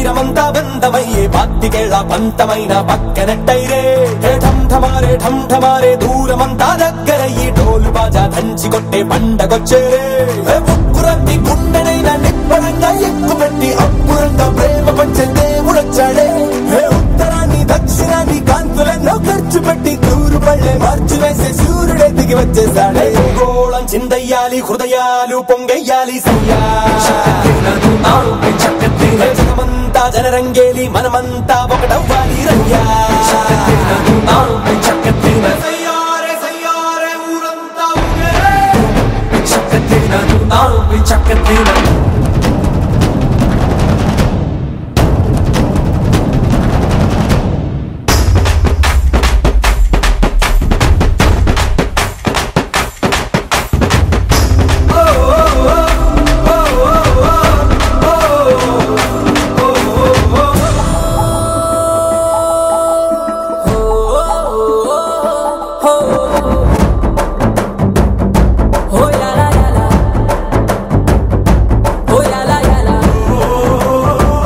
శరీరమంతా బంధమయ్యే పాతికేళ్ల పంతమైన పక్కనట్టయిరే ఠం ఠమారే ఠం ఠమారే దూరమంతా దగ్గరయ్యి డోలు బాజా దంచి కొట్టే పండగొచ్చేరే ఏ ఉప్పురంది గుండెనైనా నిప్పరంగా ఎక్కుపెట్టి అప్పురంగా ప్రేమ పంచే దేవుడొచ్చాడే ఏ ఉత్తరాన్ని దక్షిణాన్ని కాంతులెన్నో ఖర్చు పెట్టి తూరు పళ్ళే మార్చి వేసే సూర్యుడే దిగి వచ్చేసాడే గోళం చిందయ్యాలి హృదయాలు పొంగయ్యాలి సయ్యా జగమంతా జనరంగేలి మనమంతా ఒకటవ్వాలి రయ్యా సయ్యారే సయ్యారే ఊరంతా ఊగేరే. Oh la la la la. Oh la la la la.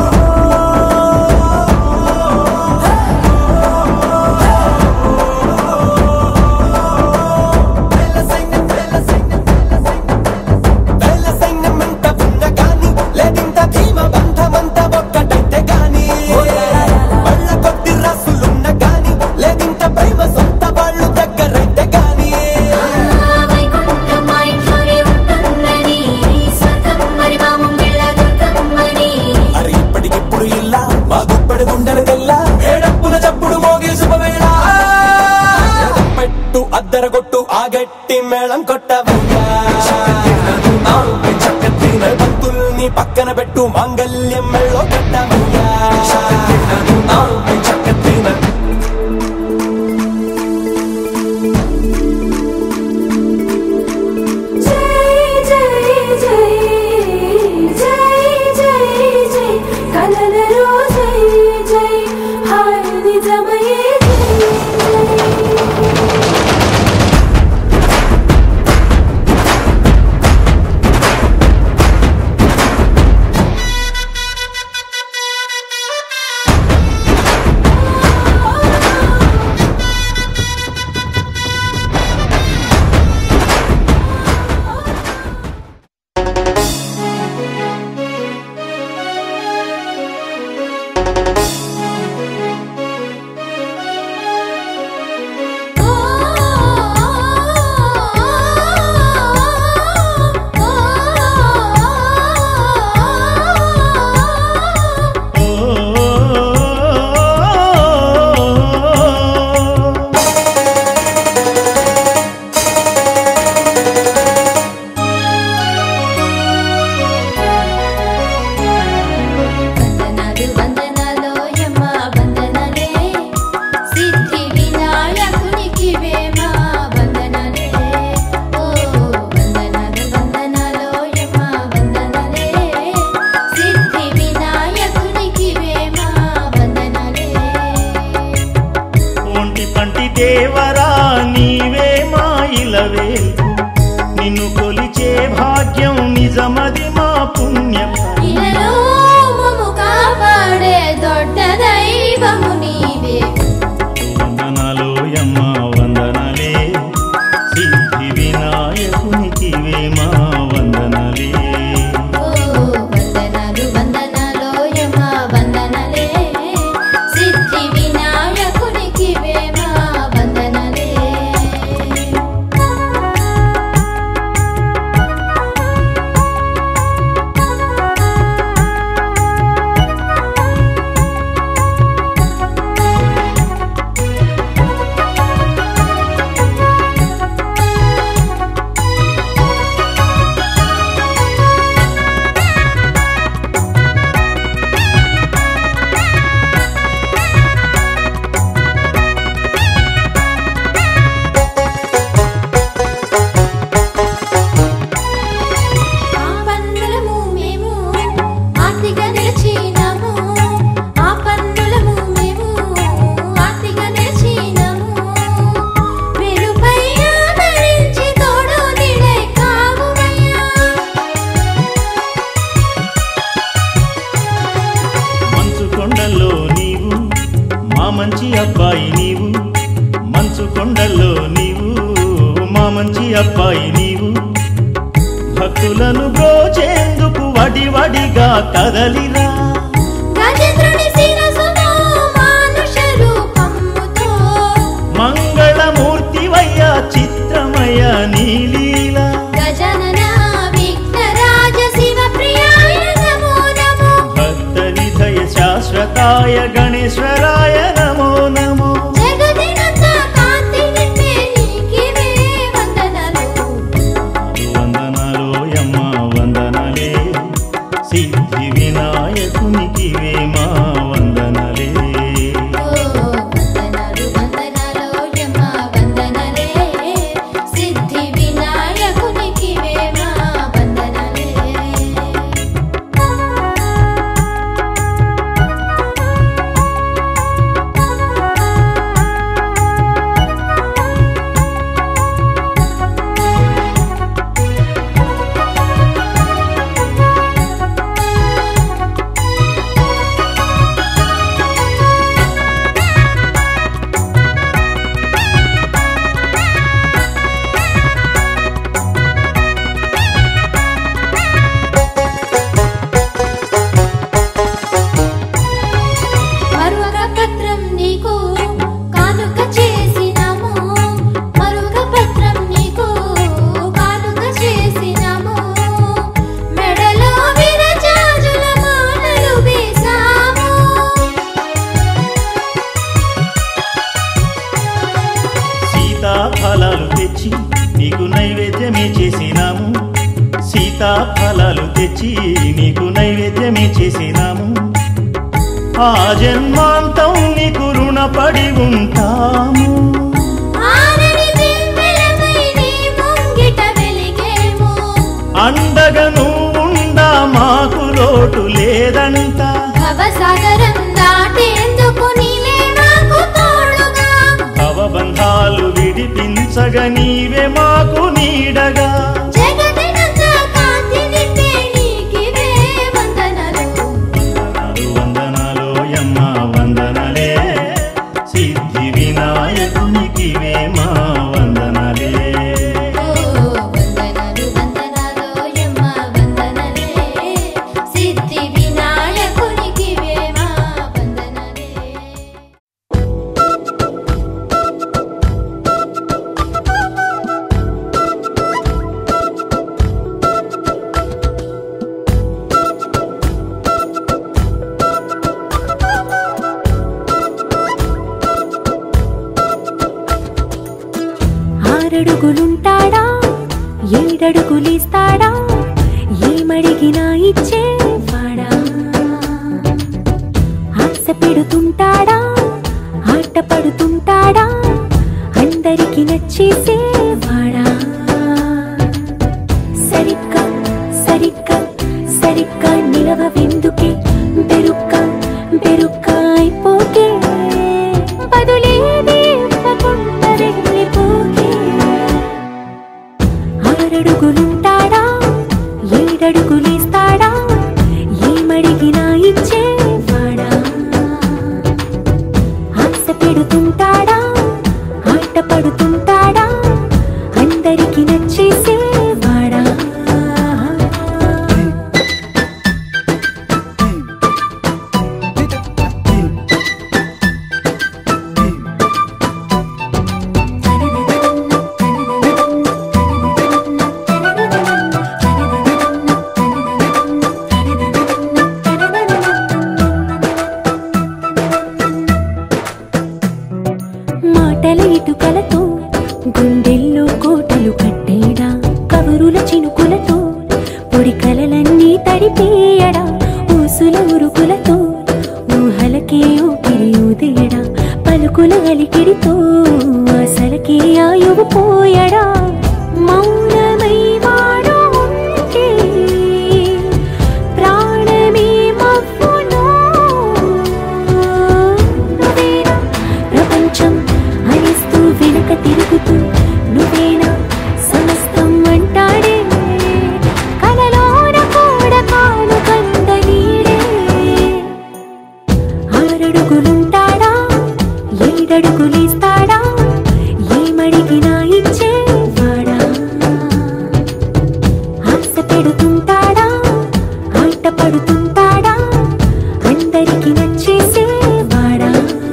వేల సైన్యమంత ఉన్న గాని లేదింత ధీమ బంధమంత ఒక్కటైతే గాని వాళ్ళ కొద్ది రాసులున్న గాని లేదింత ప్రేమ సొంత వాళ్ళు దగ్గరైతే గాని వైకుంఠమై చోరి ఉంటుందని స్వర్గం మరి మామం వెళ్ళదుర్గమ్మని మరి ఇప్పటికిప్పుడు ఇల్లా మా గుప్పడి గుండెల కల్లా ఏడప్పున చప్పుడు మోగే శుభవేళ పెట్టు అద్దరగొట్టు ఆ గట్టి మేళం కొట్టవయ్యా భక్తుల్ని పక్కన పెట్టు మాంగల్యం మెళ్ళో కట్టవయ్యా జై జై జై జై జై జై కలలలో జై జై హాయ్ నిజమయే జై జై అబ్బాయి నీవు భక్తులను బ్రోచేందుకు వడి వడిగా కదలిరా గజేంద్రుని శిరసులో మానుష రూపముతో మంగళమూర్తివయ్య చిత్రమయ నీలీల గజనన విఘ్నరాజ శివ ప్రియాయ నమో నమో భక్త విధయ శాశ్వతాయ గణేశ్వరాయ నమో నమో జగదినంత కాంతి నింపే నీకివే వందనలు వందనాలో యమ్మ వందనలే సిద్ధి వినాయకునికి మా వందనలే ఓ వందనాలు వందనాలు యమ్మ వందనలే సిద్ధి వినాయకునికి వేమా వందనలే మరుగ పత్రం నీకు కానుక చేసినాము మరుగ పత్రం నీకు కానుక చేసినాము మెడలో విరజాజుల మాలలు వేసాము సీతాఫలాలు తెచ్చి నీకు నైవేద్యమే చేసినాము సీతాఫలాలు తెచ్చి నీకు నైవేద్యమే చేసినాము ఆ జన్మాంతం నీకు రుణపడి ఉంటాము ఆరని దివ్వెలపై నీ ముంగిట వెలిగేము అండగా నువ్వుండా మాకు లోటు లేదంట భవసాగరం దాటేందుకు నీవే మాకు తోడుగా భవబంధాలు విడిపించగా నీవే మాకు నీడగా జగతినంత కాంతి నింపే నీకివే వందనలు వందనాలు వందనాలు యమ్మ వందనలే సిద్ధి వినాయకునికి మా వందనలే ఓ వందనలు వందనాలు యమ్మ వందనలే సిద్ధి వినాయకునికి వేమా వందనలే ఆరడుగులుంటాడా ఏడడుగులిస్తాడా ఏమడిగినా ఇచ్చేవాడా ఆశ పెడుతుంటాడా ఆట పడుతుంటాడా అందరికి నచ్చేసేవాడా సరిగ్గా సరిగ్గా సరిగ్గా నిలవవెందుకే బెరుక్క బెరుక్క అయిపోకే బదులేది ఇవ్వకుండా వెళ్ళిపోకే ఆరడుగులుంటాడా ఏడడుగులేస్తాడా ఏమడిగినా ఇచ్చేవాడా ఆశ పెడుతుంటాడా ఆట పడుతుంటాడా అందరికి నచ్చేసేవాడా మాటల ఇటుకలతో గుండెల్లో కోటలు కట్టేడా కవరుల చినుకులతో పొడి కలలన్నీ తడిపేయడా ఊసుల ఉరుకులతో ఊహలకే ఊపిరి ఊదేయడా పలుకుల అలికిడితో అసలకే ఆయువు పోయడా మౌనమై వాడు ఉంటే ప్రాణమే మవ్వునో నువ్వేనా ప్రపంచం అరిస్తూ వెనుక తిరుగుతూ నువ్వేనా సమస్తం అంటాడే కలలోన కూడా కాను కంద నీడే ఆరడుగులుంటాడా ఏడడుగులేస్తాడా ఏమడిగినా ఇచ్చేవాడా నవ్వుతుంటాడా ఆట పడుతుంటాడా అందరికి నచ్చేసేవాడా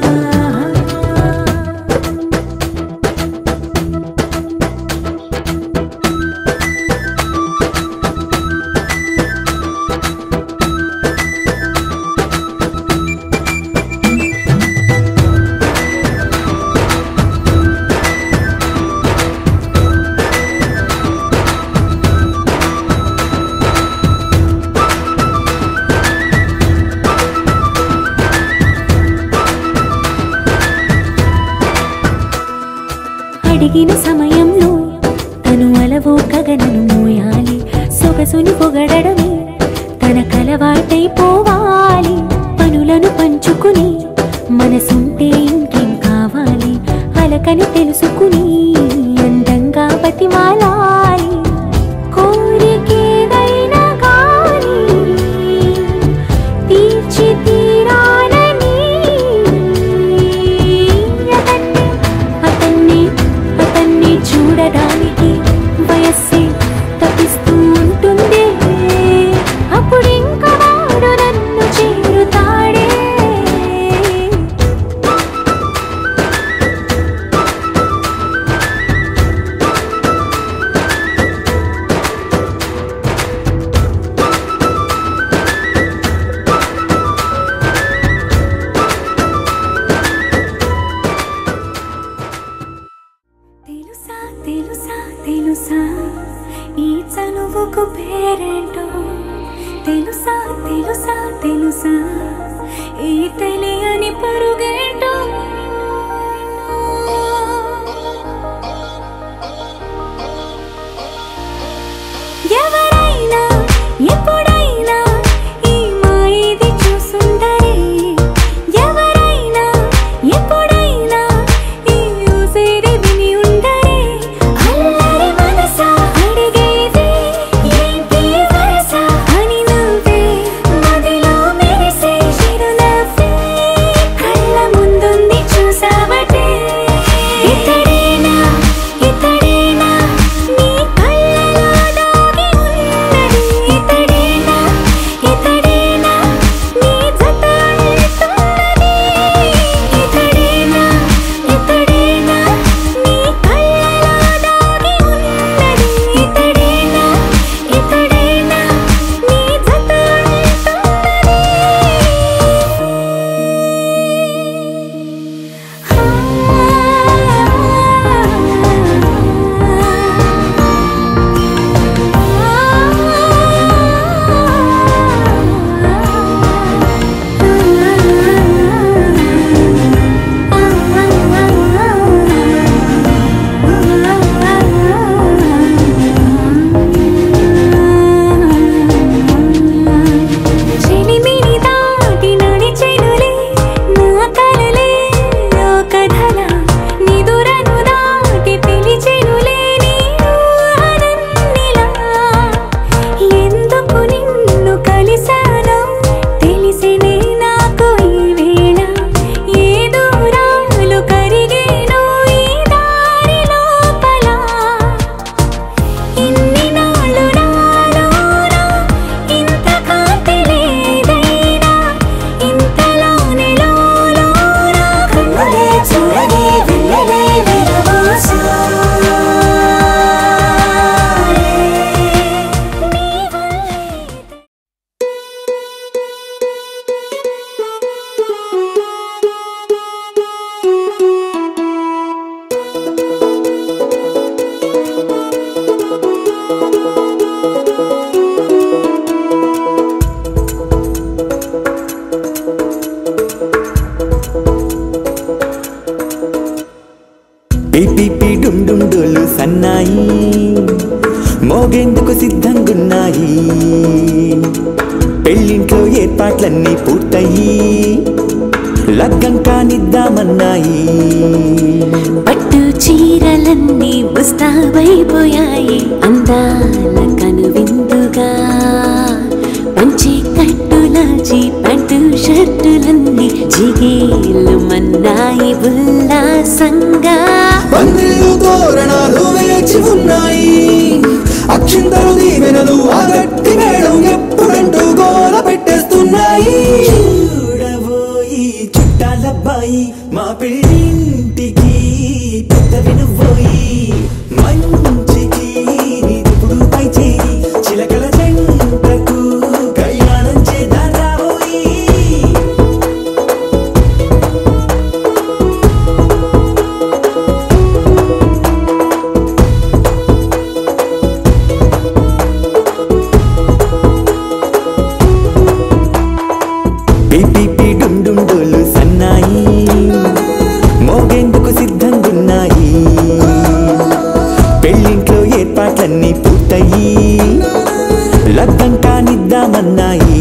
అడిగిన సమయంలో తను అలవో కగనను మోయాలి సొగసుని పొగడమే తన కలవాటైపోవాలి పనులను పంచుకుని మనసుంటే ఇంకేం కావాలి అలకని తెలుసుకుని అందంగా బతిమాలాలి కోరికేదైనా కానీ తీర్చి తీరాలని అతన్ని అతన్ని అతన్ని చూడడానికి వయస్సే తప్పిస్తూ ఉంటుంది అప్పుడు ఇంకా వాడు నన్ను చేరుతాడే తెలుసా తెలుసా తెలుసా ఈ చనువుకు పేరేంటో తెలుసా తెలుసా తెలుసా ఈ తెలియని పరుగేంటో ఎవరైనా ఎప్పుడైనా ఈ మాయిది చూసుండరే ఎవరైనా ఎప్పుడైనా ఈ ఊసేది విని ఉండరే అల్లరి మనసా అడిగేది ఏంటి వరస అని నువ్వే మదిలో మెరిసే చిరునవ్వే కళ్ళ ముందుంది చూసావటే ఇతడేనా ఇతడేనా నీ కళ్ళలో దాగి ఉన్నది ఇతడేనా ఇతడేనా నీ జత అంటున్నది ఇతడేనా ఇతడేనా నీ కళ్ళలో దాగి ఉన్నది ఇతడేనా ఇతడేనా నీ జత చెలిమిని దాటి నడిచెనులే నా కలలే ఓ కథల నిదురను దాటి పిలిచెనులే నీ ఊహలన్నిలా ఎందుకు నిన్ను కలిసానో తెలిసినే నాకు ఈ వేళ ఏ దూరాలు కరిగేనో ఈ దారి లోపల ఇన్ని నాళ్ళు నాలోన ఇంత కాంతి లేదైనా ఇంతలోనే లోలోన కన్నులే చూడని వెన్నెలే విరబోసాయే. నీ వల్లే పిపి డుండుండులు సన్నాయి మోగేందుకు సిద్ధంగున్నాయి పెళ్ళింట్లో ఏర్పాట్లన్నీ పూర్తయి లగ్గం కానిద్దామన్నాయి పట్టు చీరలన్నీ ముస్తాబైపోయాయి అందాల కనువిందుగా పంచి కట్టులాచి పట్టు షర్టులన్నీ జిగేలు మన్నాయి ఉల్లాసంగా పందిళ్ళు తోరణాలు వేచి ఉన్నాయి అక్షింతలు దీవెనలు ఆ గట్టి మేడం ఎప్పుడంటూ గోల పెట్టేస్తున్నాయి చూడబోయి చుట్టాలబ్బాయి మా పెళ్ళింటికి పెద్ద వినుబోయి మంచికి నిప్పుడు పై చేయి చిలకల జంటకు కళ్యాణం చేద్దాం రాబోయి పిపి డుమ్ డుమ్ డోలు సన్నాయి మోగేందుకు సిద్ధంగున్నాయి పెళ్ళింట్లో ఏర్పాట్లన్నీ పూర్తయి లగ్గం కానిద్దామన్నాయి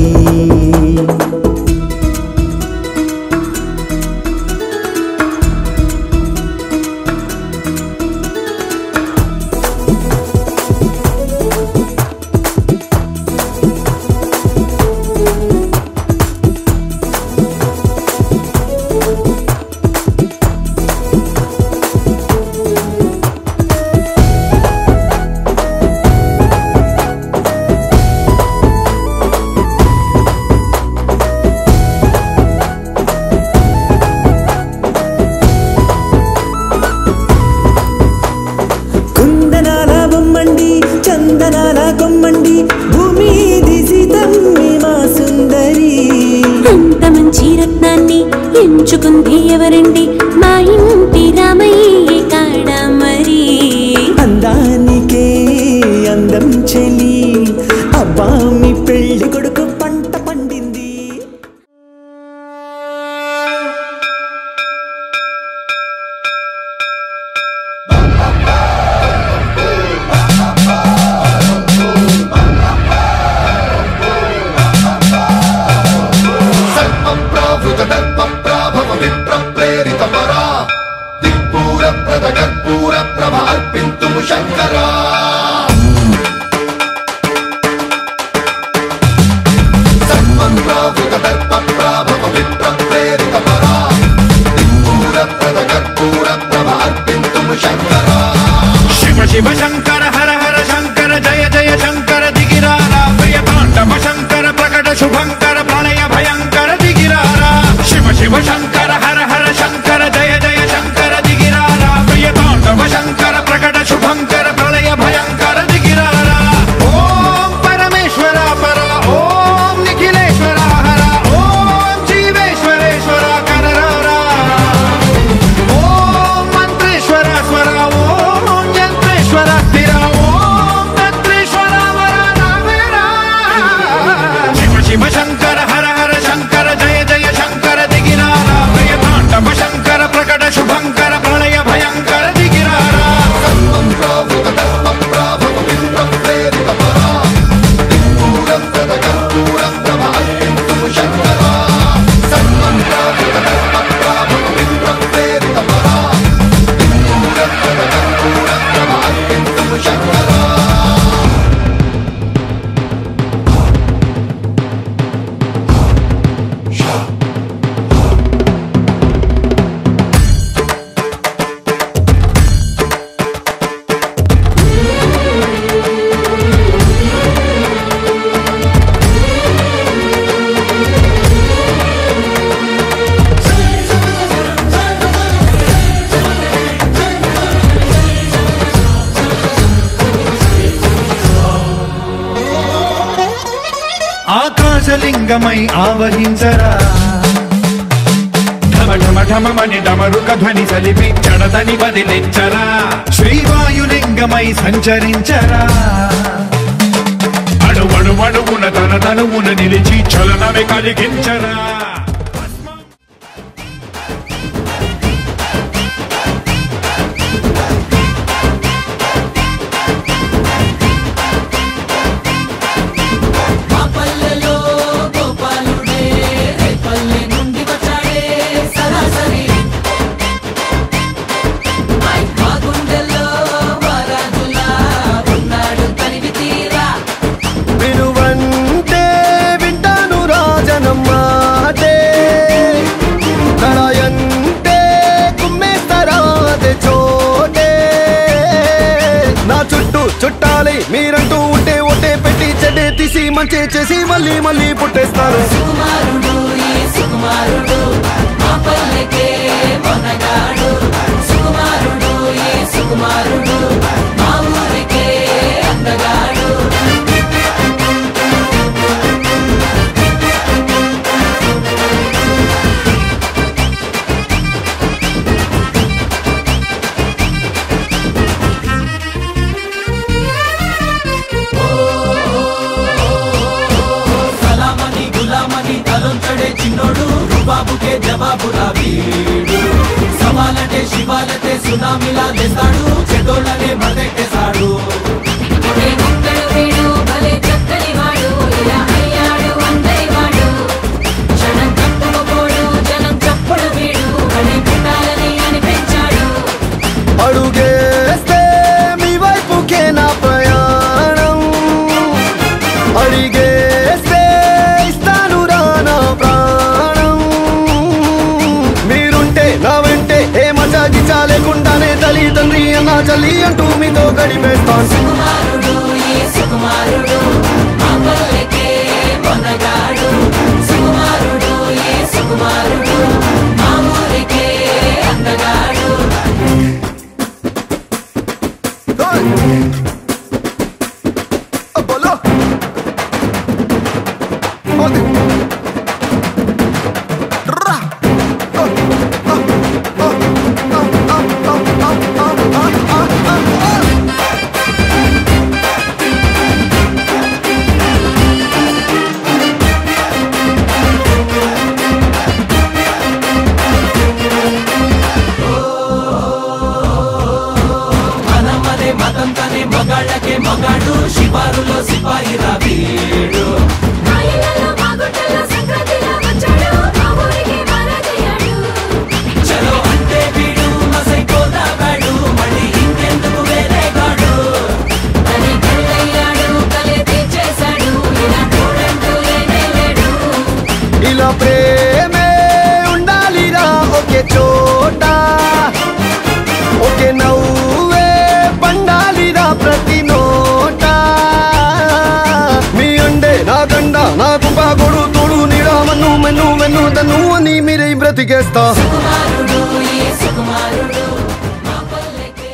కుందనాల బొమ్మండి చందనాల కొమ్మండి భూమి దిశితమ్మి మా సుందరి అంత మంచి రత్నాన్ని ఎంచుకుంది ఎవరండి మా ఇంటి రామయ్య కాడ మరి అందానికే అందం చెలి అబ్బా మీ పెళ్లి కొడుకు పంట పండింది సర్వప్రావృతదర్పప్రాభవ విప్రప్రేరితపరా దిక్పూరప్రద కర్పూర ప్రభ అర్పింతుము శంకరా సర్వప్రావృతదర్పప్రాభవ విప్రప్రేరితపరా దిక్పూరప్రద కర్పూర ప్రభ అర్పింతుము శంకరా శివ శివ శంకర హర హర శంకర జయ జయ శంకర దిగిరారా ప్రియ తాండవ శంకర ప్రకట శుభంకర ప్రళయ భయంకర దిగిరారా శివ శివ శంకర హర హర శంకర జయ జయ శంకర దిగిరారా ప్రియ తాండవ శంకర ప్రకట శుభంకర ప్రళయ భయంకర దిగిరారా ఓం పరమేశ్వర పర ఓం నిఖిలేశ్వర హర ఓం జీవేశ్వరేశ్వర కరరారా ఓం మంత్రేశ్వర స్వర ఓం యంత్రేశ్వర స్థిర ఓం తంత్రేశ్వర వర నావేరా. శివ శివ శంకర హర హర శంకర జయ జయ శంకర దిగిరారా ప్రియ తాండవ శంకర ప్రకట శుభంకర ప్రళయ భయంకర దిగిరారా సర్వప్రావృతదర్పప్రాభవ విప్రప్రేరితపరా దిక్పూరప్రద కర్పూర ప్రభ అర్పింతుము శంకరా సర్వప్రావృతదర్పప్రాభవ విప్రప్రేరితపరా దిక్పూరప్రద కర్పూర ప్రభ అర్పింతుము శంకరా ఆకాశలింగమై ఆవహించరా ఢమ ఢమ ఢమమని డమరుక ధ్వని సలిపి జడదని వదిలించరా శ్రీవాయులింగమై సంచరించరా అడువడువడువున తన తనువున నిలిచి చలనమే కలిగించరా మా పల్లెలో గోపాలుడే పల్లె నుండి వచ్చాడే సరాసరి మా గుండెల్లో వరాజులా ఉన్నాడు తనివి తీరా వినువంటే వింటాను రాజనమ్మాటే చేసి మంచి చేసి మళ్ళీ మళ్ళీ పుట్టేస్తారు సుకుమారుడు ఈ సుకుమారుడు మా పల్లెకే మొనగాడు సుకుమారుడు ఈ సుకుమారుడు మా ఊరికే అందగాడు సలామని గులామని తలొంచడే చిన్నోడు రుబాబుకే జవాబురా వీడు సవాలంటే శివాలతే సునామీలా తెస్తాడు చెడ్డోళ్ళనే మదెట్టేశాడు వీడు భలే చక్కని వాడు ఇలా అయ్యాడు అందరి వాడు క్షణం తప్పుకోడు జనం చప్పుడు వీడు బలి పుట్టాలని అనిపించాడు అడుగేస్తే మీ వైపుకే నా ప్రయాణం అడిగేస్తే ఇస్తాను రా నా ప్రాణం మీరుంటే నా వెంటే ఏ మజాకి చాలేకుండానే తల్లి తండ్రి అన్న చల్లి అంటూ మీతో గడిపేస్తాను సుకుమారుడు ఈ సుకుమారుడు మా పల్లెకే మొనగాడు సుకుమారుడు ఈ సుకుమారుడు మా ఊరికే అందగాడు బోలో రా మనమనే మతం తనే మగాళ్ళకే మగాడు శివారులో సిపాయి వీడు చలో అంటే వీడు మసైపోదాగాడు మళ్ళీ ఇంకెందుకు వేరే గాడు తని కళ్ళయ్యాడు కలే తీర్చేశాడు ఇలా చూడంటూ లేనే లేడు ఇలా ప్రేమే ఉండాలిరా ఒకే చోట ఒకే నవ్వే పండాలిరా ప్రతి నోట మీ అండే నా గండ నాకు బాగొడు తోడు నీడా మన్ను మెన్ను మెన్ను తను అని మీరే బ్రతికేస్తా సుకుమారుడు ఈ సుకుమారుడు మా పల్లెకే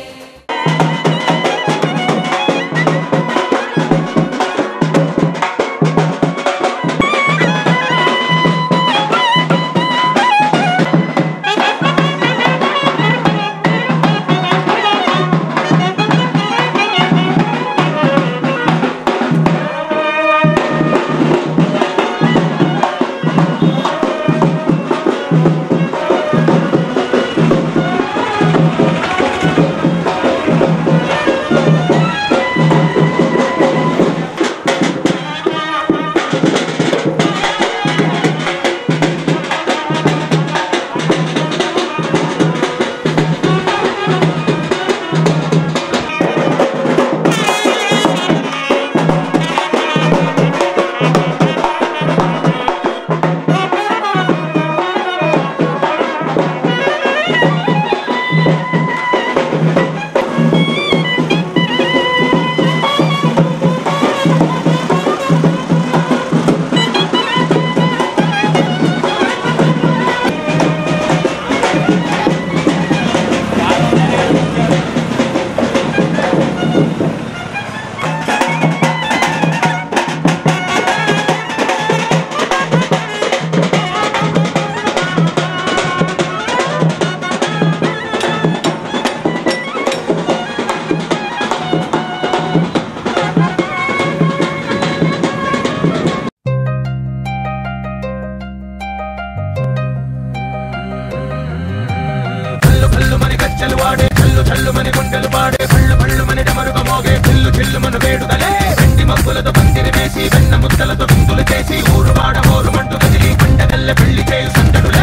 కల్లు కల్లు మని గజ్జలు వాడే కల్లు చల్లు మని గుండెలు పాడే కళ్ళు కళ్ళు మని డమరుగ మోగే పిల్లు చిల్లు మన వేడుదలే వెండి మబ్బులతో పందిరి వేసి వెన్న ముద్దలతో విందులు చేసి ఊరు వాడ ఊరు మంటు కదిలి పండగల్లె పెళ్లి చేయు సందడులే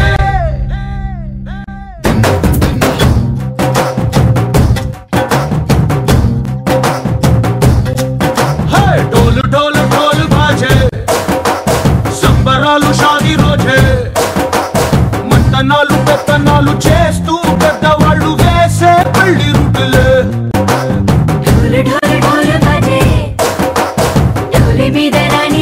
హే, డోలు డోలు డోలు బాజే సంబరాలు షాది రోజే మంతనాలు పెత్తనాలు చేస్తూ పెద్దవాళ్ళు వేసే పెళ్లి రుటులే ढोल ढोल ढोल बजे ढोली మీద రాణి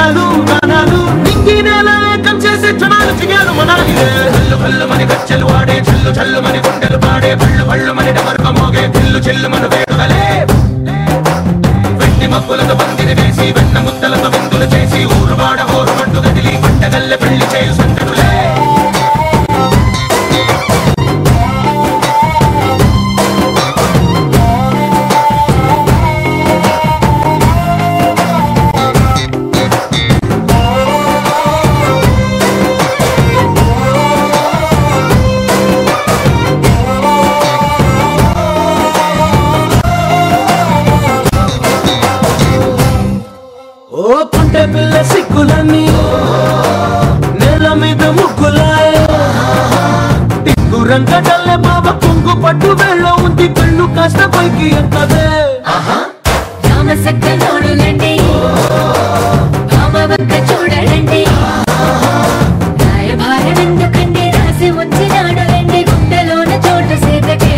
రాగాలు గానాలు నింగి నేల ఏకం చేసే క్షణాలు చిగాలు మనాలిలే కల్లు కల్లు మని గచ్చెలు వాడే చల్లు చల్లు మని గుండెలు పాడే పళ్ళు పళ్ళు మని డమరుక మోగే చిల్లు చిల్లు మన వేడుదలే వెండి మబ్బులతో పందిరి వేసి వెన్న ముద్దలతో విందులు చేసి ఊరు వాడ హోరు మంటు గదిలి పంటగల్లె పెళ్లి చేయు సంతడులే ఓ పుంటె పిల్ల సిక్కులన్నీ నేల మీద ముగ్గులాయ టింగు రంగడల్లె బాబ కుంగు పట్టు వెళ్ళ ఉంది కళ్ళు కాస్త పైకి ఎక్కదే రామసక్క నోడులండి భామవంక చూడడండి రాయభారం ఎందుకండి రాసి వచ్చినాడు రండి గుండెలోన చోటు సేతకే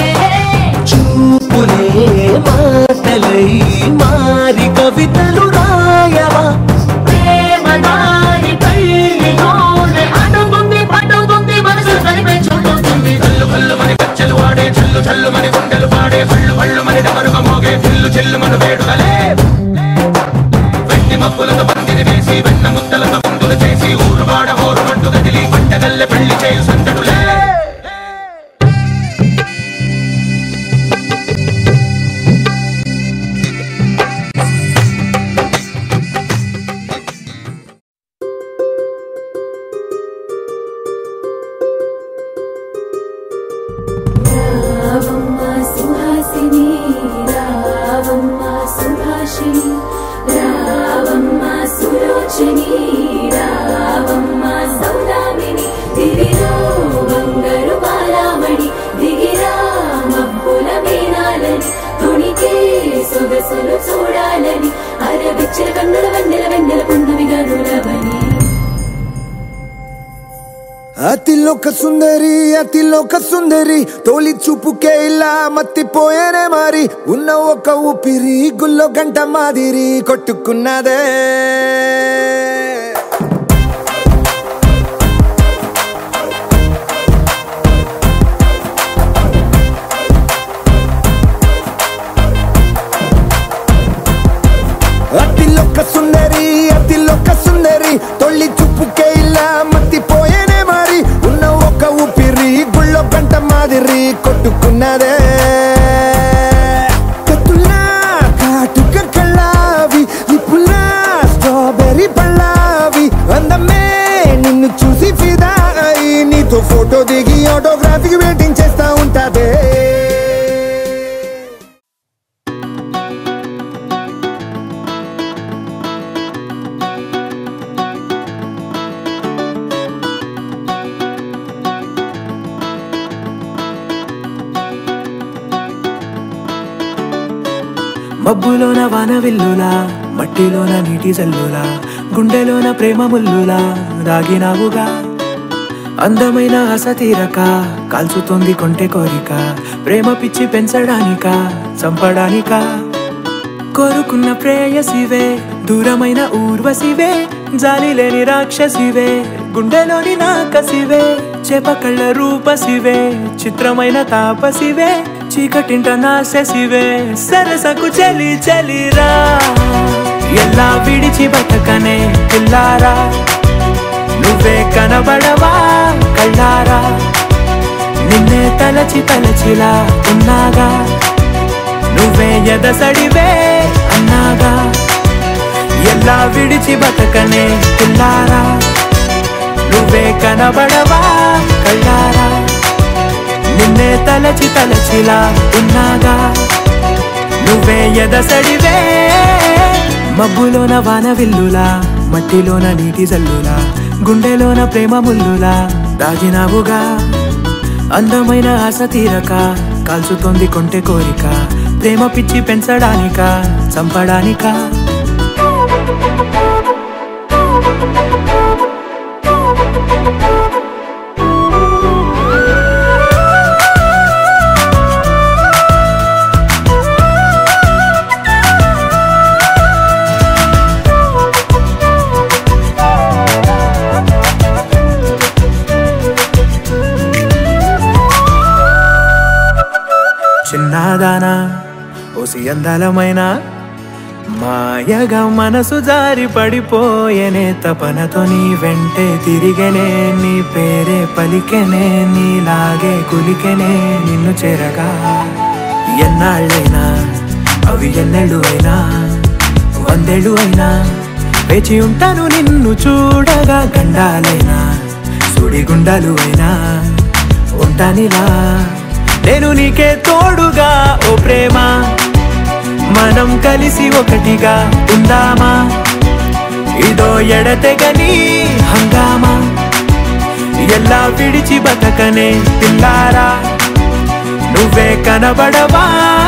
చూపులే మాటలై మారి కవితలు రాయవా ప్రేమ దారి పల్లిలోనే అడుగుంది పడుగుంది మనసు కలిపే చూడుతుంది కల్లు కల్లు మని గచ్చెలు వాడే చల్లు చల్లు మని గుండెలు పాడే పళ్ళు పళ్ళు మని డమరుక మోగే చిల్లు చిల్లు మన వేడుదలే వెండి మబ్బులతో పందిరి వేసి వెన్న ముద్దలతో విందులు చేసి ఊరు వాడ హోరు మంటు గదిలి పంటగల్లె పెళ్లి చేయు సంతడులే రావమ్మ సుహాసిని రావమ్మ సుభాషిణి రావమ్మ సులోచని రావమ్మ సౌదామిని దివిలో బంగారు బాలామణి దిగిరా మబ్బుల మీనాలని తుణికే సొగసులు చూడాలని అరవిచ్చల కన్నుల వెన్నెల వెన్నెల పున్నమి గనులవని అతిలోక సుందరి అతిలోక సుందరి తోలి చూపుకే ఇలా మత్తిపోయానే మరి ఉన్న ఒక ఊపిరి గుల్లో గంట మాదిరి కొట్టుకున్నదే అతిలోక సుందరి అతిలోక సుందరి తొల్లి చూపుకే ఇలా మత్తిపోయేనే మరి ఉన్న ఒక ఊపిరి గుళ్ళో గంట మాదిరి కొట్టుకున్నదే కత్తులా కాటుక కళ్ళావి నిప్పులా స్ట్రాబెర్రీ పళ్ళావి అందమే నిన్ను చూసి ఫిదా అయి నీతో ఫోటో దిగి ఆటోగ్రాఫీకి వెయిటింగ్ చేస్తా ఉంటాదే మబ్బులోన వాన విల్లులా మట్టిలోన నీటి జల్లులా గుండెలోన ప్రేమ ముల్లులా దాగినావుగా అందమైన ఆశ తీరక కాల్చుతోంది కొంటె కోరిక ప్రేమ పిచ్చి పెంచడానిక చంపడానిక కోరుకున్న ప్రేయసివే దూరమైన ఊర్వశివే జాలి లేని రాక్షసివే గుండెలోని నాకసివే చేప కళ్ళ రూపసివే చిత్రమైన తాపసివే చీకటింట నాశసివే సరసకు చలి చలిరా ఎలా విడిచి బతకనే పిల్లారా నువ్వే కనబడవా కళ్ళారా నిన్నే తలచి తలచిలా ఉన్నాగా నువ్వే ఎదసడివే అన్నాగా ఎలా విడిచి బతకనే పిల్లారా నువ్వే కనబడవా కళ్ళారా నిన్నే తలచి తలచిలా ఉన్నాగా నువ్వే ఎదసడివే మబ్బులోన వాన విల్లులా మట్టిలోన నీటి జల్లులా గుండెలోన ప్రేమ ముల్లులా దాగినావుగా అందమైన ఆశ తీరక కాల్చుతోంది కొంటె కోరిక ప్రేమ పిచ్చి పెంచడానిక చంపడానికా ఎందాలమైన మాయగా మనసు జారి పడిపోయేనే తపనతో నీ వెంటే తిరిగనే నీ పేరే పలికెనే నీలాగే కులికెనే నిన్ను చేరగా ఎన్నాళ్ళైనా అవి ఎన్నెళ్ళు అయినా వందేళ్ళు అయినా వేచి ఉంటాను నిన్ను చూడగా గండాలైనా సుడిగుండాలు అయినా ఉంటానిలా నేను నీకే తోడుగా ఓ ప్రేమ మనం కలిసి ఒకటిగా ఉందామా ఇదో ఎడతెగని హంగామా ఎలా విడిచి బతకనే పిల్లారా నువ్వే కనబడవా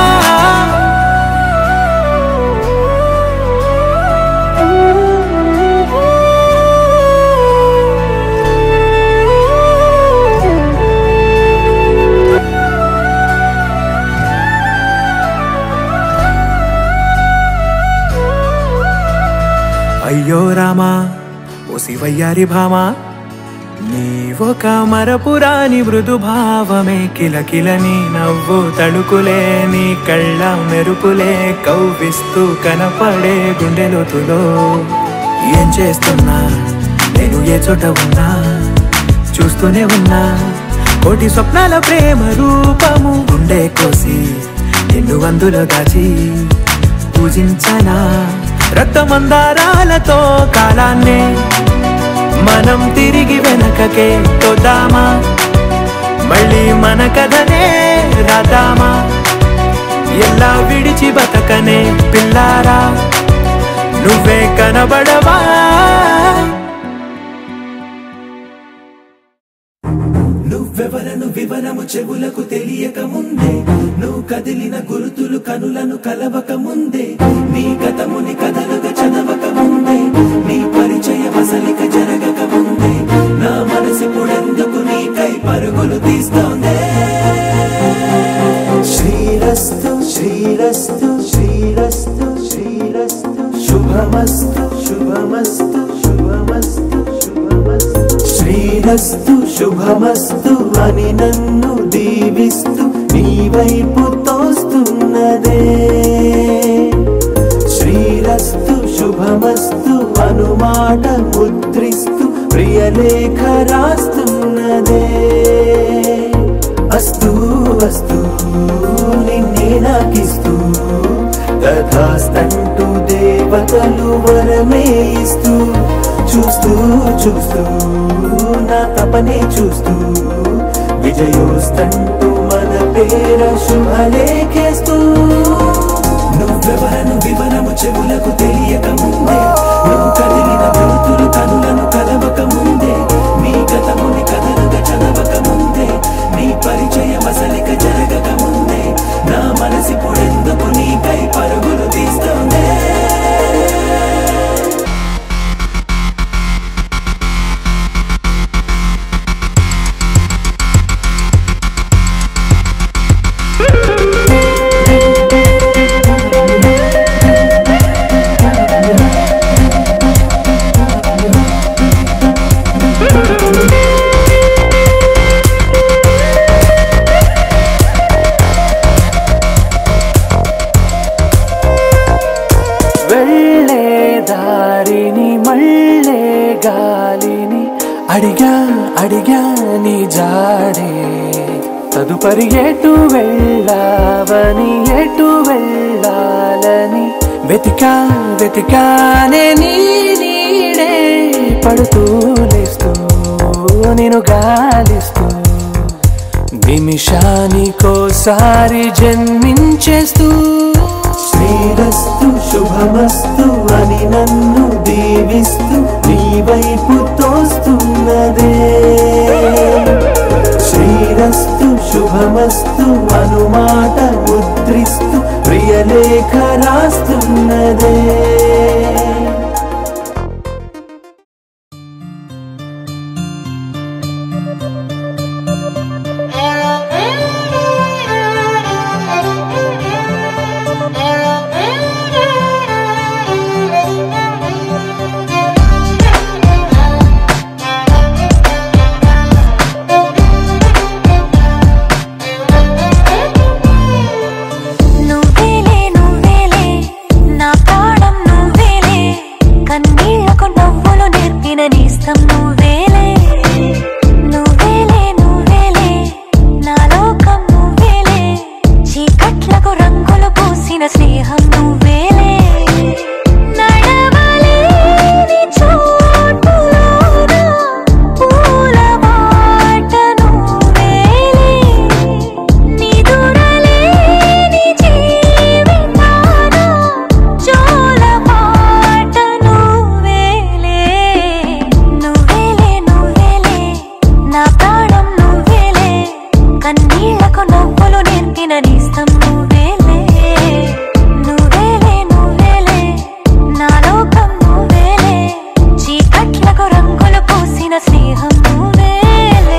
అయ్యో రామా ఓ శివయ్యారి భామా నీవొక మరపురాని మృదు భావమే కిలకిలని నవ్వు తడుకులే నీ కళ్ళ మెరుపులే కవ్విస్తూ కనపడే గుండెలోతులో ఏం చేస్తున్నా నేను ఏ చోట ఉన్నా చూస్తూనే ఉన్నా కోటి స్వప్నాల ప్రేమ రూపము గుండె కోసి నిన్ను అందులో దాచి పూజించనా రక్తమందారాలతో కాలాన్నే మనం తిరిగి వెనకకే తోద్దామా మళ్ళీ మన కథనే రాదామా ఎలా విడిచి బతకనే పిల్లారా నువ్వే కనబడవా నువ్వెవరను వివరము చెవులకు తెలియక ముందే నువ్వు కదిలిన గురుతులు కనులను కలవక ముందే నీ గతముని కథలుగా చదవక ముందే నీ పరిచయ వసలిక జరగక ముందే నా మనసిప్పుడెందుకు నీకై పరుగులు తీస్తోందే శ్రీరస్తు శ్రీరస్తు శ్రీరస్తు శ్రీరస్తు శుభమస్తు శుభమస్తు శుభమస్తు శుభమస్తు శ్రీరస్తు శుభమస్తు అని నన్ను దీవిస్తూ నీ వైపు తోస్తున్నదే శ్రీరస్తు శుభమస్తు అనుమాట ముద్రిస్తూ ప్రియలేఖ రాస్తున్నదే అస్తు అస్తు నిన్నే నాకిస్తూ తథాస్తంటూ దేవతలు వరమే ఇస్తూ చూస్తూ చూస్తూ నా తపనే చూస్తూ విజయోస్తంటూ మన పేర శుభలేఖేస్తూ నువ్వెవరను వివరము చెవులకు తెలియక ముందే నువ్వు కదిలిన గుర్తులు కనులను కలవక ముందే నీ గతముని కథలుగా చదవక ముందే నీ పరిచయ మసలిక జరగక ముందే నా మనసిప్పుడెందుకు నీకై పరుగులు తీస్తోందే వెళ్ళే దారిని మళ్ళే గాలిని అడిగా అడిగా నీ జాడే తదుపరి ఎటు వెళ్ళావని ఎటు వెళ్ళాలని వెతికా వెతికానే నీ నీడే పడుతూ లేస్తూ నేను గాలిస్తూ నిమిషానికోసారి జన్మించేస్తూ శ్రీరస్తు శుభమస్తు అని నన్ను దీవిస్తూ నీ వైపు తోస్తున్నదే శ్రీరస్తు శుభమస్తు అనుమాట ముద్రిస్తూ ప్రియలేఖ రాస్తున్నదే నువ్వే లేను కన్నీళ్లకు నవ్వులు నేర్పిన నేస్తం నువ్వేలే నువ్వేలే నువ్వేలే నా లోకం నువ్వేలే చీకట్లకు రంగులు పూసిన స్నేహం నువ్వేలే నడవలేని చోటులోన పూల బాట నువ్వేలే నిదురలేని జీవితాన జోల పాట నువ్వేలే నువ్వేలే నువ్వేలే నా ప్రాణం నువ్వేలే కన్నీళ్లకు నవ్వులు నేర్పిన నేస్తం నువ్వేలే నువ్వేలే నువ్వేలే నా లోకం నువ్వేలే చీకట్లకు రంగులు పూసిన స్నేహం నువ్వేలే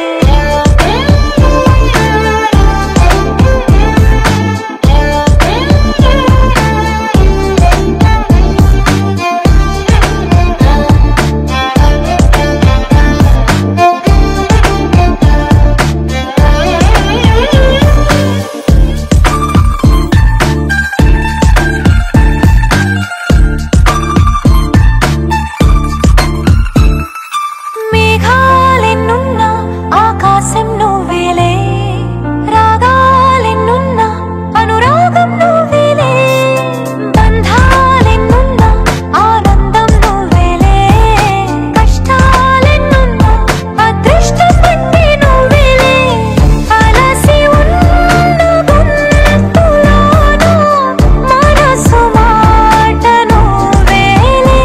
మేఘాలెన్నున్నా ఆకాశం నువ్వేలే రాగాలెన్నున్నా అనురాగం నువ్వేలే బంధాలెన్నున్నా ఆనందం నువ్వేలే కష్టాలెన్నున్నా అదృష్టం అంటే నువ్వేలే అలసి ఉన్న గొంతులోన మనసు మాట నువ్వేలే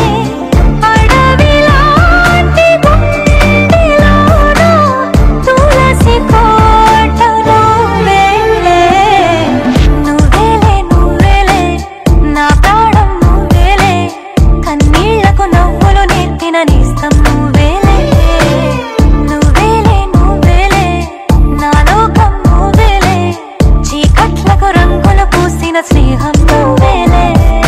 అడవిలాంటి గుండెలోన తులసి కోట నువ్వేలే నువ్వేలే నువ్వేలే నా ప్రాణం నువ్వేలే కన్నీళ్లకు నవ్వులు నేర్పిన నేస్తం నువ్వేలే నువ్వేలే నువ్వేలే నా లోకం నువ్వేలే చీకట్లకు రంగులు పూసిన స్నేహం నువ్వేలే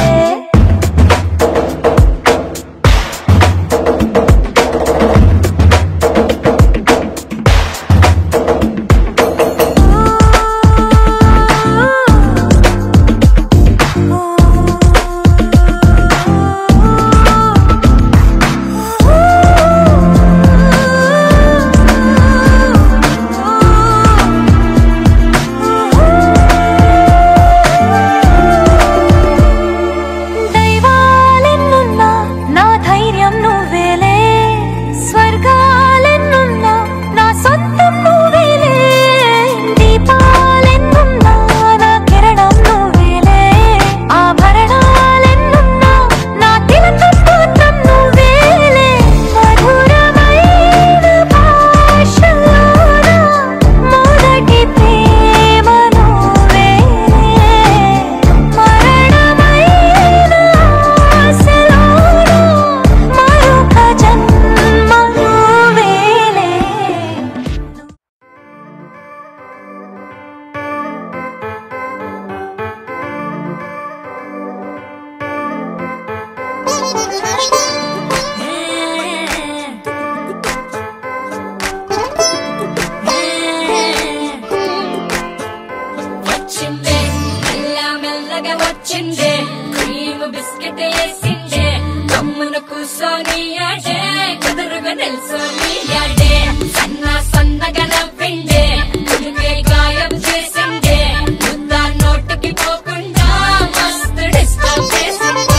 దైవాలెన్నున్నా నా ధైర్యం నువ్వేలే స్వర్గాలెన్నున్నా నా సొంతం నువ్వేలే దీపాలెన్నున్నా నా కిరణం నువ్వేలే ఆభరణాలెన్నున్నా నా తిలకం మాత్రం నువ్వేలే మధురమైన భాషలోన మొదటి ప్రేమ నువ్వేలే మరణమైన ఆశలోన మరొక జన్మ నువ్వేలే వచ్చిందే మెల్ల మెల్లగా వచ్చిందే క్రీమ్ బిస్కెట్ వేసిందే గమ్మున కూసోని ఆడే కుదురుగా నిల్సోని ఆడే సన్న సన్నగా నవ్విండే కులికే గాయం చేసిందే ముద్ద నోటికి పోకుండా మస్తు డిస్టర్బ్ చేసిందే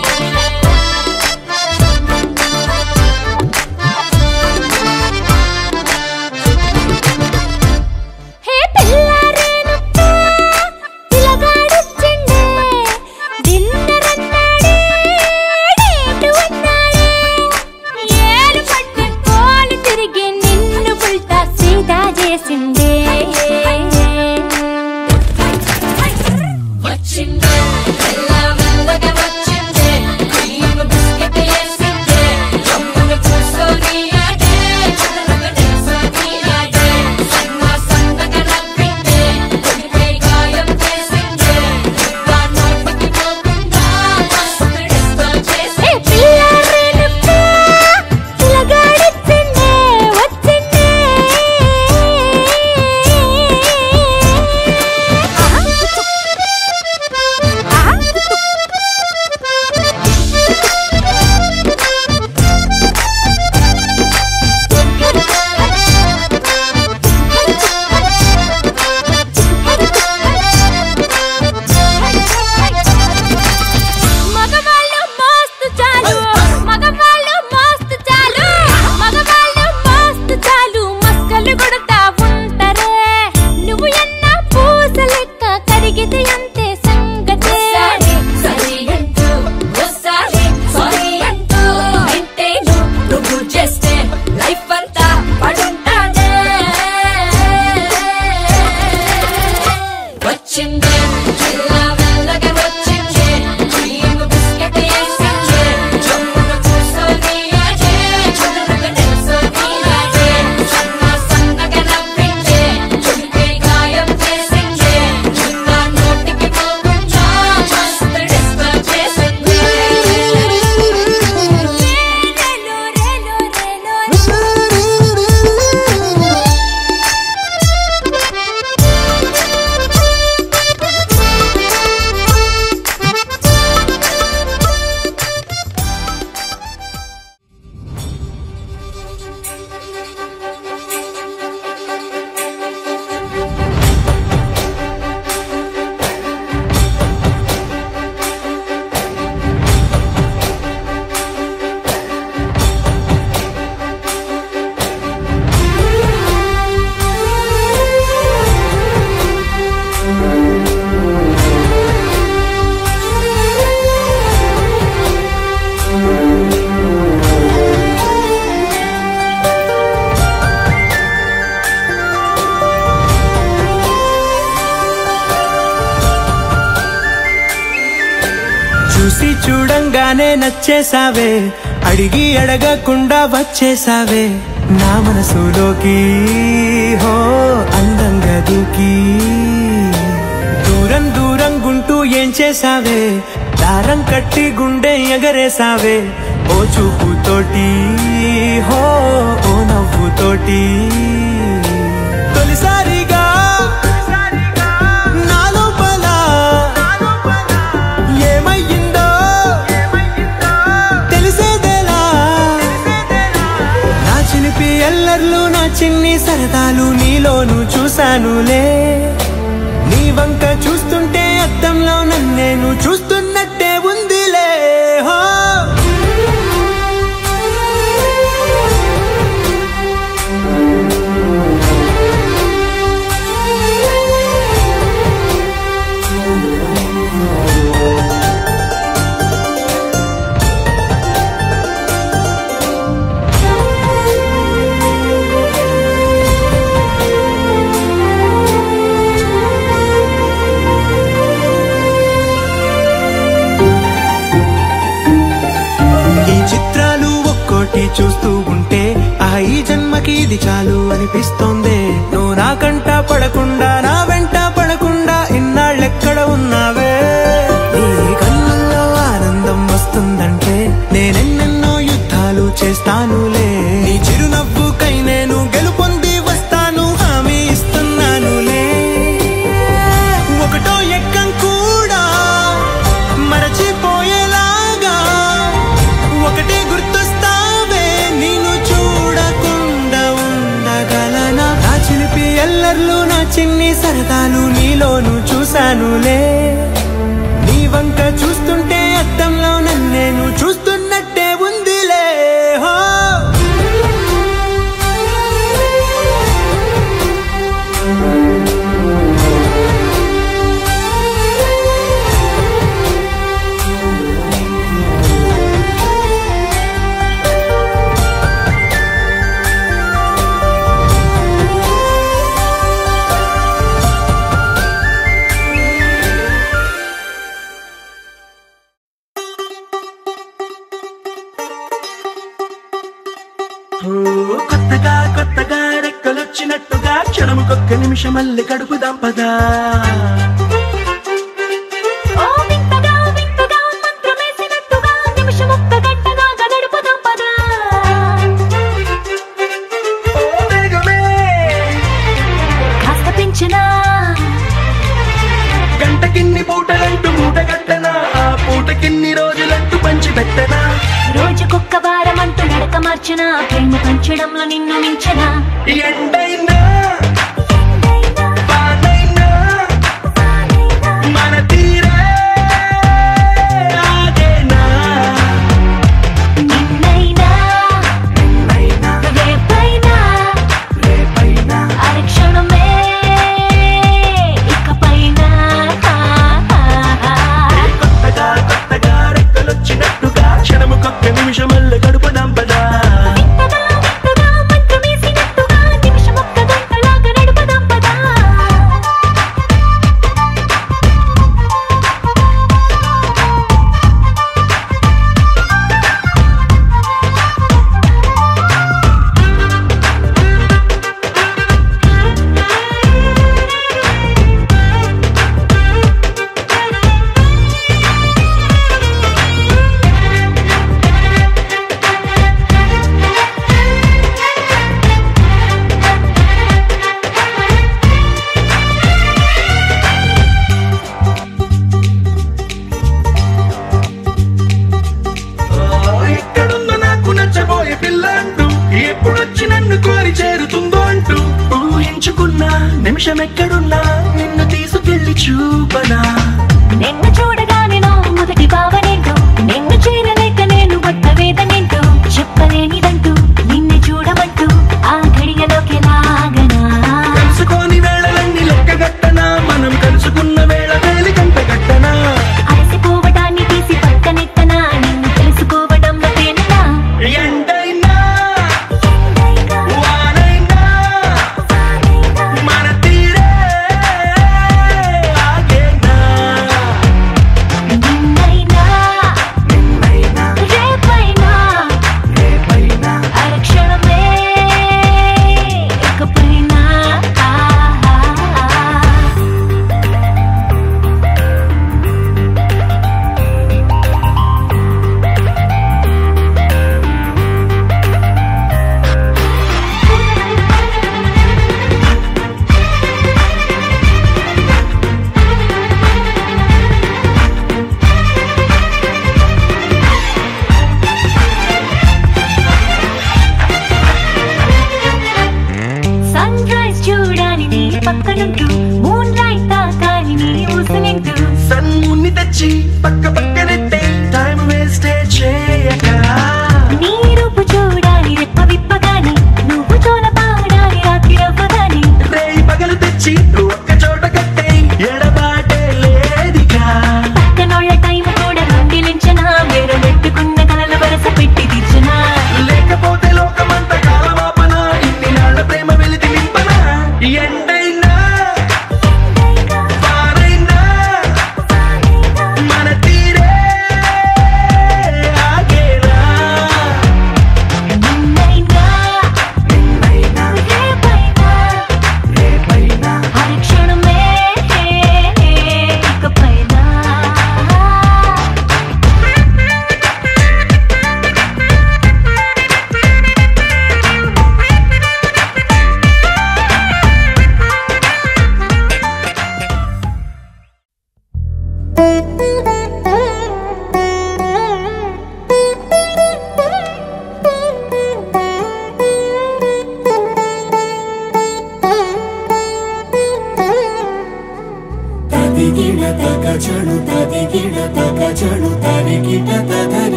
హే పిల్లారేనప్ప పిలగాడొచ్చిండే డిన్నర్ అన్నాడే డేటు అన్నాడే ఏలు పట్టుకోలు తిరిగి చూడగానే నచ్చేసావే అడిగి అడగకుండా వచ్చేసావే నా మనసులోకి హో అందంగా దూకి దూరం దూరం గుంటూ ఏం చేసావే దారం కట్టి గుండె ఎగరేసావే ఓ చూపుతోటి హో ఓ నవ్వుతోటి తొలిసారిగా నా లోపల ఏమయ్యిందో తెలిసేదేలా నా చిలిపి ఎల్లర్లు నా చిన్ని సరదాలు నీలోను చూశానులే నీ వంక చూస్తుంటే అద్దంలో నన్నేను చూస్తున్నట్టే ఉందిలే హో ఈ చిత్రాలు ఒక్కోటి చూస్తూ ఉంటే ఆ ఈ జన్మకి ఇది చాలు అనిపిస్తోంది నువ్వు నా కంట పడకుండా నా వెంట పడకుండా ఇన్నాళ్ళెక్కడ ఉన్నావే నీ కళ్ళల్లో ఆనందం వస్తుందంటే నేనెన్నెన్నో యుద్ధాలు చేస్తానులే నీ చిరునవ్వుకై నేను గెలుపొంది వస్తాను హామీ ఇస్తున్నానులే ఒకటో ఎక్కం కూడా మరచిపోయేలాగా ఒకటే గుర్తొస్తావే నేను చూడకుండా ఉండగలనా నా చిలిపి ఎల్లర్లు నా చిన్ని సరదాలు నీలోను చూశానులే నీ వంక చూస్తుంటే అద్దంలో నన్నేను చూస్తున్నట్టే ఉందిలే హో కొత్తగా కొత్తగా రెక్కలొచ్చినట్టుగా క్షణముకొక్క నిమిషం మళ్ళీ కడుపు దంపదా ఓ వింతగా వింతగా మంత్రమేసినట్టుగా నిమిషమొక్క గంటగా గడుపుదాం పదా కాస్త పెంచినా గంటకిన్ని పూటలంటూ మూట కట్టనా ఆ పూటకిన్ని రోజులంటూ పంచి పెట్టనా రోజుకొక్క వారం అంటూ నడక మార్చిన ప్రేమ పంచడంలో నిన్ను మించిన ఎండైనా వానైనా మన తీరే ఆగేనా నిన్నైనా రేపైనా రేపైనా అరక్షణమే ఇకపైన కొత్తగా కొత్తగా రెక్కలొచ్చినట్టుగా క్షణముకొక్క నిమిషం మళ్ళీ కడుపు దంపదా వింతగా వింతగా మంత్రమేసినట్టుగా నిమిషమొక్క గంటలాగా నడుపుదాం పదా ఎక్కడుందో నాకు నచ్చబోయే పిల్ల అంటూ ఎప్పుడొచ్చి నన్ను కోరి చేరుతుందో అంటూ ఊహించుకున్నా నిమిషం ఎక్కడున్నా నిన్ను తీసుకెళ్లి చూపనా నిన్ను చూడగానే నా మొదటి భావనేంటో నిన్ను చేరలేక నేను పడ్డ వేదనేంటో చెప్పలేనిదంటూ నిన్ను చూడమంటూ ఆ ఘడియలోకి లాగనా తెలుసుకోని వేళలన్నీ లెక్క గట్టనా మనం కలుసుకున్న వేళ వేలి కంట గట్టనా అలసిపోవడాన్ని తీసి పక్కనెట్టనా నిన్ను తెలుసుకోవడంలో తేలినా ఎండైనా వానైనా మన తీరే ఆగేనా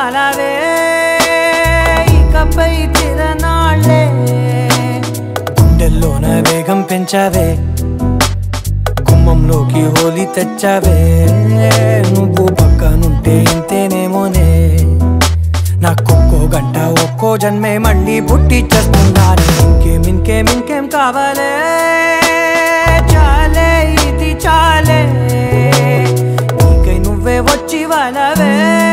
వాళ్ళవే ఇకపై తిరనాళ్ళే గుండెల్లోన వేగం పెంచావే గుమ్మంలోకి హోలీ తెచ్చావే నువ్వు పక్కనుంటే ఇంతేనేమోనే నాకొక్కో గంట ఒక్కో జన్మే మళ్ళీ పుట్టి చేస్తున్నాను ఇంకేం ఇంకేం ఇంకేం కావాలే చాలే ఇది చాలే నీకై నువ్వే వచ్చి వాళ్ళవే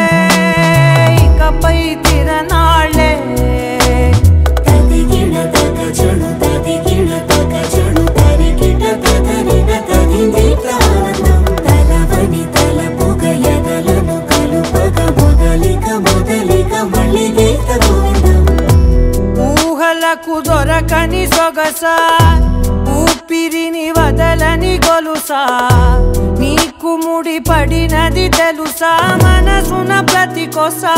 ఇకపై తిరనాళ్ళే ఊహలకు దొరకని సొగస ఊపిరిని వదలని గొలుసా నీకు ముడి పడినది తెలుసా మనసున ప్రతి కొసా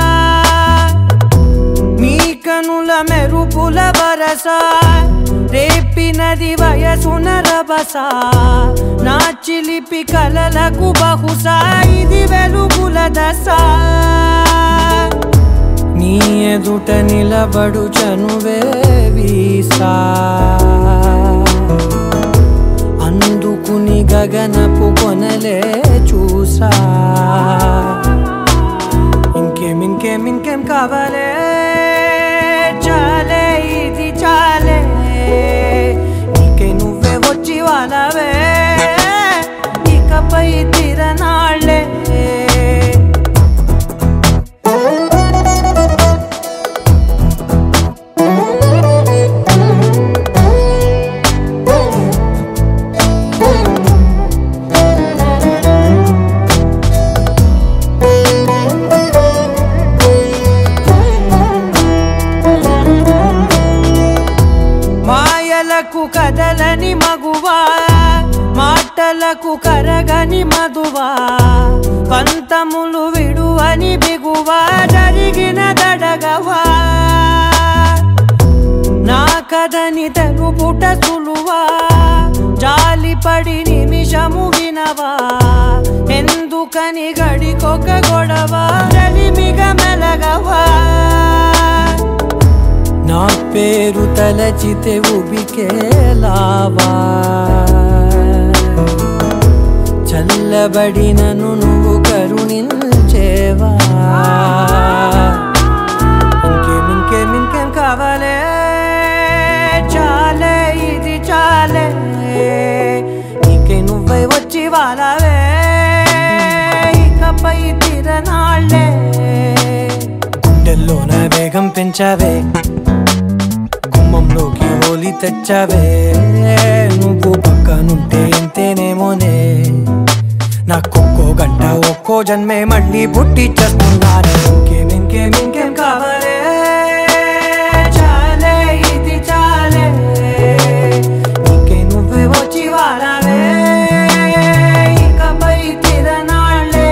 నీ కనుల మెరుపుల వరస రేపినది వయసున రభస నా చిలిపి కలలకు బహుశా ఇది వెలుగుల దశ నీ ఎదుట నిలబడు చనువే వీసా అందుకుని గగనపు కొనలే చూసా ఇంకేం ఇంకేం ఇంకేం కావాలే చాలే ఇది చాలే నీకే నువ్వే వచ్చి వాళ్ళవే ఇకపై తిరనాళ్ళే మాయలకు కదలని మగువా మాటలకు కరగని మధువా పంతములు విడువని బిగువా జరిగిన దడగవా నా కథని తెలుపుట సులువా జాలిపడి నిమిషము వినవా ఎందుకని గడికొక గొడవ రలిమిగ మెలగవా నా పేరు తలచితే ఉబికేలావా చల్లబడినను నువ్వు కరుణించేవా ఇంకేం ఇంకేం ఇంకేం కావాలే చాలే ఇది చాలే నీకే నువ్వై వచ్చి వాళ్ళవే ఇకపై తిరనాళ్ళే గుండెల్లోన వేగం పెంచావే గుమ్మంలోకి హోలీ తెచ్చావే నువ్వు పక్కనుంటే ఇంతేనేమోనే నాకొక్కో గంట ఒక్కో జన్మే మళ్ళీ పుట్టి చేస్తున్నాను ఇంకేం ఇంకేం ఇంకేం కావాలే చాలే ఇది చాలే నీకే నువ్వే వచ్చి వాళ్ళవే ఇకపై తిరనాళ్ళే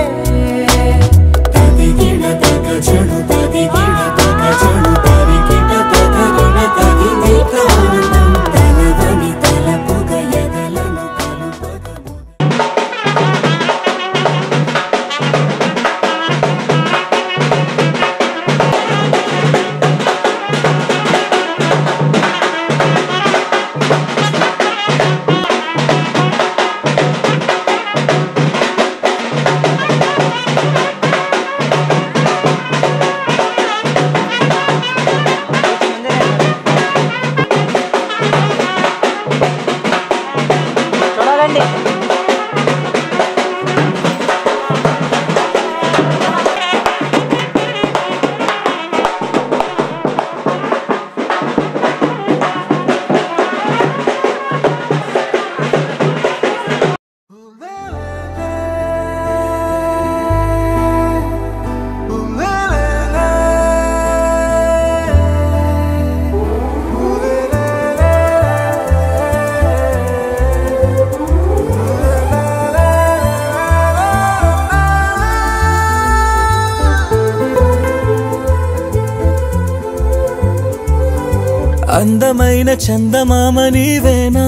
అందమైన చందమామ నీవేనా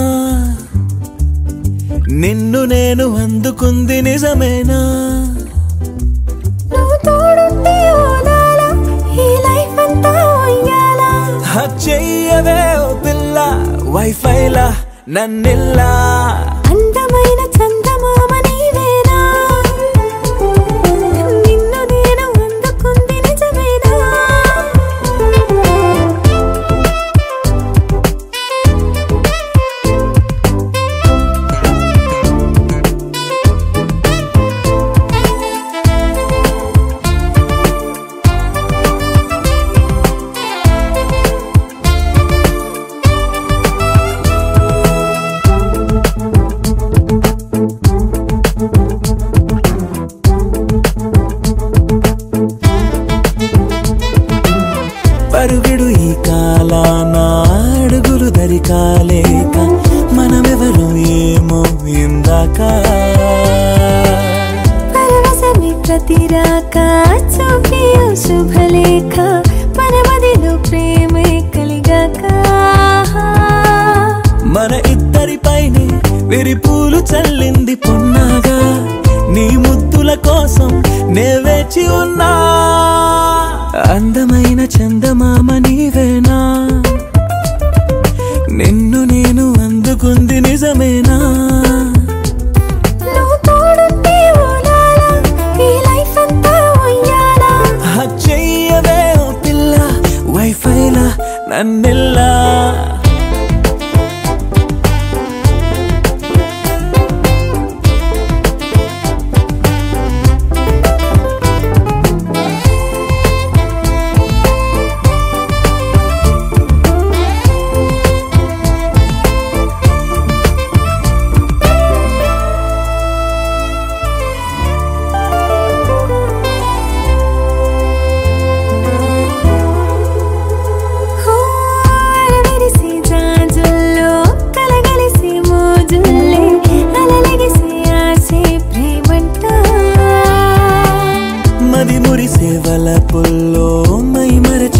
నిన్ను నేను అందుకుంది నిజమేనా నువ్వు తోడుంటే ఓలా చెయ్యవే ఓ పిల్ల వైఫైలా నన్నిల్లా అందమైన చందమామ నీవేనా నిన్ను నేను అందుకుంది నిజమేనా పరుగుడు ఈ కాలాన అడుగులు దరి కాలేక మనమెవరు ఏమో ఇందాక పరవశమే ప్రతిరాక చూపి ఓ శుభలేఖ మన మదిలో ప్రేమే కలిగాక మన ఇద్దరిపైనే విరిపూలు చల్లింది పొన్నాగా నీ ముద్దుల కోసం నే వేచి ఉన్నా అందమైన చందమామ నీవేనా నిన్ను నేను అందుకుంది నిజమేనా నువ్వు తోడుంటే ఓలాలా ఈ లైఫ్ అంతా ఉయ్యాలా ఆ చెయ్యవే ఓ పిల్ల వైఫైలా నన్నెల్లా అరవిరిసే జాజుల్లో కలగలిసే మోజుల్లే అలలగిసే ఆసే ప్రేమంటా మది మురిసే వలపుల్లో మై మరచి